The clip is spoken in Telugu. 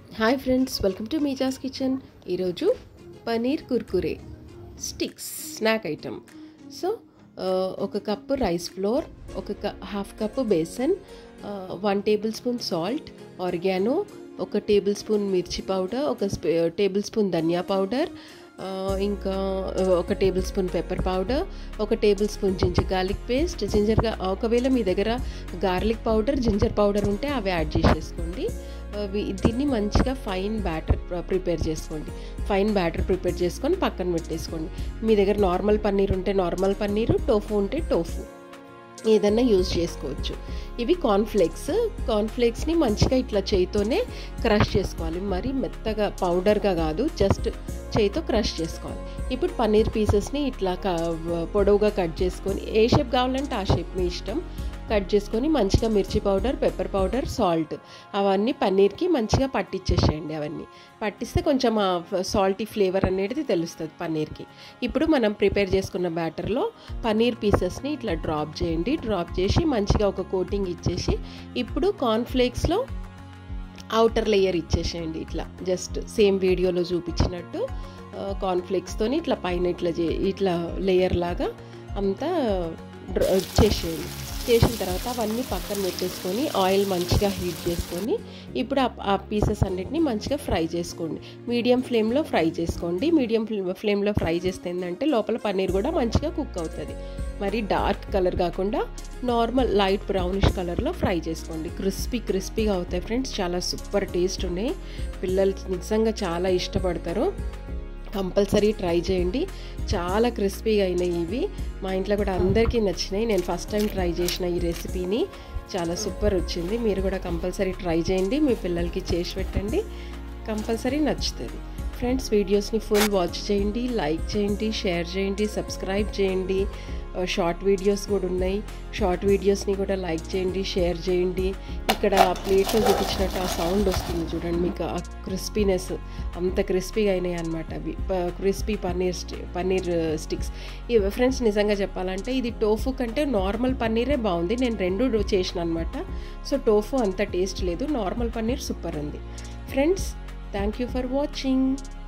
hi friends welcome to Meeja's kitchen ఈరోజు paneer Kurkure sticks snack item so ఒక కప్పు రైస్ ఫ్లోర్ ఒక క half cup besan one tablespoon salt oregano ఒక టేబుల్ స్పూన్ మిర్చి పౌడర్ ఒక టేబుల్ స్పూన్ ధనియా పౌడర్ ఇంకా ఒక టేబుల్ స్పూన్ పెప్పర్ పౌడర్ ఒక tablespoon ginger garlic paste జింజర్గా ఒకవేళ మీ దగ్గర గార్లిక్ పౌడర్ జింజర్ పౌడర్ ఉంటే అవి యాడ్ చేసేసుకోండి దీన్ని మంచిగా ఫైన్ బ్యాటర్ ప్రిపేర్ చేసుకోండి ఫైన్ బ్యాటర్ ప్రిపేర్ చేసుకొని పక్కన పెట్టేసుకోండి మీ దగ్గర నార్మల్ పన్నీర్ ఉంటే నార్మల్ పన్నీరు టోఫు ఉంటే టోఫు ఏదన్నా యూజ్ చేసుకోవచ్చు ఇవి కార్న్ఫ్లేక్స్ కార్న్ఫ్లేక్స్ని మంచిగా ఇట్లా చేయితోనే క్రష్ చేసుకోవాలి మరి మెత్తగా పౌడర్గా కాదు జస్ట్ చేయితో క్రష్ చేసుకోవాలి ఇప్పుడు పన్నీర్ పీసెస్ని ఇట్లా పొడవుగా కట్ చేసుకొని ఏ షేప్ కావాలంటే ఆ షేప్ మీ ఇష్టం కట్ చేసుకొని మంచిగా మిర్చి పౌడర్ పెప్పర్ పౌడర్ సాల్ట్ అవన్నీ పన్నీర్కి మంచిగా పట్టించేసేయండి అవన్నీ పట్టిస్తే కొంచెం ఆ సాల్టీ ఫ్లేవర్ అనేది తెలుస్తుంది పన్నీర్కి ఇప్పుడు మనం ప్రిపేర్ చేసుకున్న బ్యాటర్లో పన్నీర్ పీసెస్ని ఇట్లా డ్రాప్ చేయండి డ్రాప్ చేసి మంచిగా ఒక కోటింగ్ ఇచ్చేసి ఇప్పుడు కార్న్ఫ్లేక్స్లో అవుటర్ లేయర్ ఇచ్చేసేయండి ఇట్లా జస్ట్ సేమ్ వీడియోలో చూపించినట్టు కార్న్ఫ్లేక్స్తోని ఇట్లా పైన ఇట్లా ఇట్లా లేయర్ లాగా అంతా చేసేయండి చేసిన తర్వాత అవన్నీ పక్కన పెట్టేసుకొని ఆయిల్ మంచిగా హీట్ చేసుకొని ఇప్పుడు ఆ పీసెస్ అన్నిటిని మంచిగా ఫ్రై చేసుకోండి మీడియం ఫ్లేమ్లో ఫ్రై చేసుకోండి మీడియం ఫ్లేమ్లో ఫ్రై చేస్తే ఏంటంటే లోపల పన్నీర్ కూడా మంచిగా కుక్ అవుతుంది మరి డార్క్ కలర్ కాకుండా నార్మల్ లైట్ బ్రౌనిష్ కలర్లో ఫ్రై చేసుకోండి క్రిస్పీ క్రిస్పీగా అవుతాయి ఫ్రెండ్స్ చాలా సూపర్ టేస్ట్ ఉన్నాయి పిల్లలు నిజంగా చాలా ఇష్టపడతారు కంపల్సరీ ట్రై చేయండి చాలా క్రిస్పీగా అయినాయి ఇవి మా ఇంట్లో కూడా అందరికీ నచ్చినాయి నేను ఫస్ట్ టైం ట్రై చేసిన ఈ రెసిపీని చాలా సూపర్ వచ్చింది మీరు కూడా కంపల్సరీ ట్రై చేయండి మీ పిల్లలకి చేసి పెట్టండి కంపల్సరీ నచ్చుతుంది ఫ్రెండ్స్ వీడియోస్ని ఫుల్ వాచ్ చేయండి లైక్ చేయండి షేర్ చేయండి సబ్స్క్రైబ్ చేయండి షార్ట్ వీడియోస్ కూడా ఉన్నాయి షార్ట్ వీడియోస్ని కూడా లైక్ చేయండి షేర్ చేయండి ఇక్కడ ప్లేట్లో చూపించినట్టు ఆ సౌండ్ వస్తుంది చూడండి మీకు ఆ క్రిస్పీనెస్ అంత క్రిస్పీగా అయినాయి అనమాట అవి క్రిస్పీ పన్నీర్ పన్నీర్ స్టిక్స్ ఇవి ఫ్రెండ్స్ నిజంగా చెప్పాలంటే ఇది టోఫు కంటే నార్మల్ పన్నీరే బాగుంది నేను రెండు చేసిన అనమాట సో టోఫు అంత టేస్ట్ లేదు నార్మల్ పన్నీర్ సూపర్ ఉంది friends thank you for watching